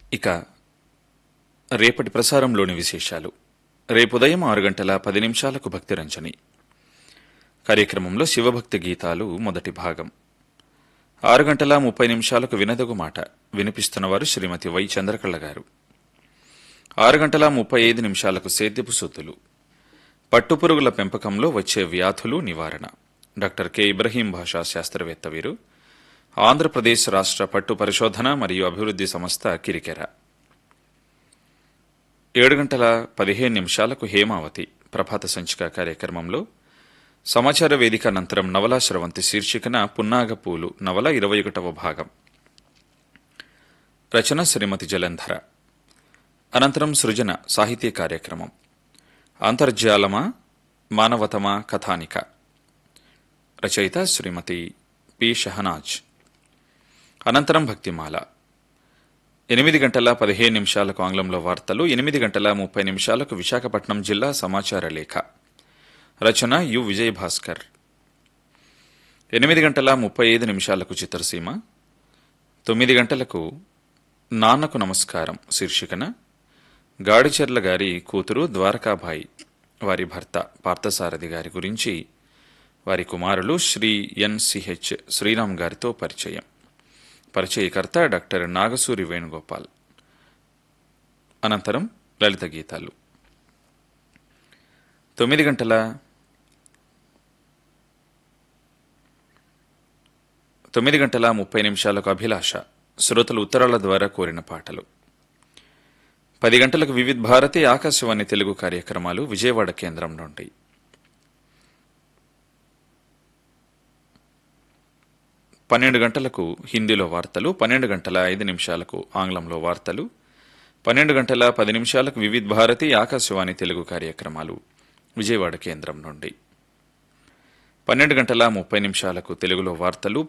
ఇక రేపటి ప్రసారంలోని విశేషాలు రేపు ఉదయం ఆరు గంటల పది నిమిషాలకు భక్తి రంజని కార్యక్రమంలో శివభక్తి గీతాలు మొదటి భాగం ఆరు గంటల ముప్పై నిమిషాలకు వినదగు మాట వినిపిస్తున్నవారు శ్రీమతి వై చంద్రకళ గారు ఆరు గంటల ముప్పై ఐదు నిమిషాలకు సేద్యపు సొత్తులు పట్టుపురుగుల పెంపకంలో వచ్చే వ్యాధులు నివారణ డాక్టర్ కె ఇబ్రహీం భాషా శాస్త్రవేత్త వీరు ఆంధ్రప్రదేశ్ రాష్ట్ర పట్టు పరిశోధన మరియు అభివృద్ధి సంస్థ కిరికెర ఏడు గంటల పదిహేను నిమిషాలకు హేమావతి ప్రభాత సంచిక కార్యక్రమంలో సమాచార వేదిక అనంతరం నవలా స్రవంతి శీర్షికన పున్నాగపూలు నవల ఇరవై ఒకటవ భాగం రచన శ్రీమతి జలంధర అనంతరం సృజన సాహితీ కార్యక్రమం అంతర్జాలమా మానవతమా కథానిక రచయిత శ్రీమతి పి షహనాజ్ అనంతరం భక్తిమాల ఎనిమిది గంటల పదిహేను నిమిషాలకు ఆంగ్లంలో వార్తలు ఎనిమిది గంటల ముప్పై నిమిషాలకు విశాఖపట్నం జిల్లా సమాచార లేఖ రచన యు విజయ్ భాస్కర్ ఎనిమిది గంటల ముప్పై ఐదు నిమిషాలకు చిత్రసీమ తొమ్మిది గంటలకు నాన్నకు నమస్కారం శీర్షికన గాడిచెర్ల గారి కూతురు ద్వారకాబాయి వారి భర్త పార్థసారథి గారి గురించి వారి కుమారులు శ్రీ ఎన్సిహెచ్ శ్రీరామ్ గారితో పరిచయం పరిచయకర్త డాక్టర్ నాగసూరి వేణుగోపాల్ అనంతరం లలిత గీతాలు తొమ్మిది గంటల తొమ్మిది గంటల ముప్పై నిమిషాలకు అభిలాష శ్రోతలు ఉత్తరాల ద్వారా కోరిన పాటలు పది గంటలకు వివిధ భారతి ఆకాశవాణి తెలుగు కార్యక్రమాలు విజయవాడ కేంద్రం నుండి పన్నెండు గంటలకు హిందీలో వార్తలు పన్నెండు గంటల ఐదు నిమిషాలకు ఆంగ్లంలో వార్తలు పన్నెండు గంటల పది నిమిషాలకు వివిధ భారతి ఆకాశవాణి తెలుగు కార్యక్రమాలు విజయవాడ కేంద్రం నుండి పన్నెండు గంటల ముప్పై నిమిషాలకు తెలుగులో వార్తలు